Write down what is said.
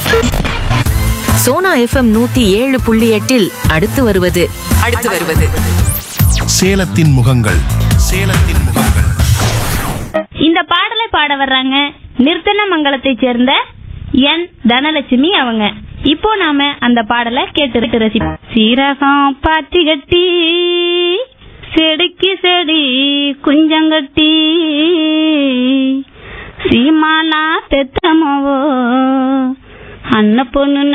Sona FM நூத்தி ஏழு புள்ளி எட்டில் அடுத்து வருவது அடுத்து வருவது சேலத்தின் முகங்கள் சேலத்தின் முகங்கள் இந்த பாடலை பாட வர்றாங்க நிர்த்தனமங்கலத்தைச் சேர்ந்த என் தனலட்சுமி அவங்க இப்போ நாம அந்த பாடலை கேட்டு ரசிப்போம் சீரகம் பாத்தி கட்டி செடிக்கு செடி குஞ்சங்கட்டி சீமானா பெத்தமவோ அன்ன பொண்ணு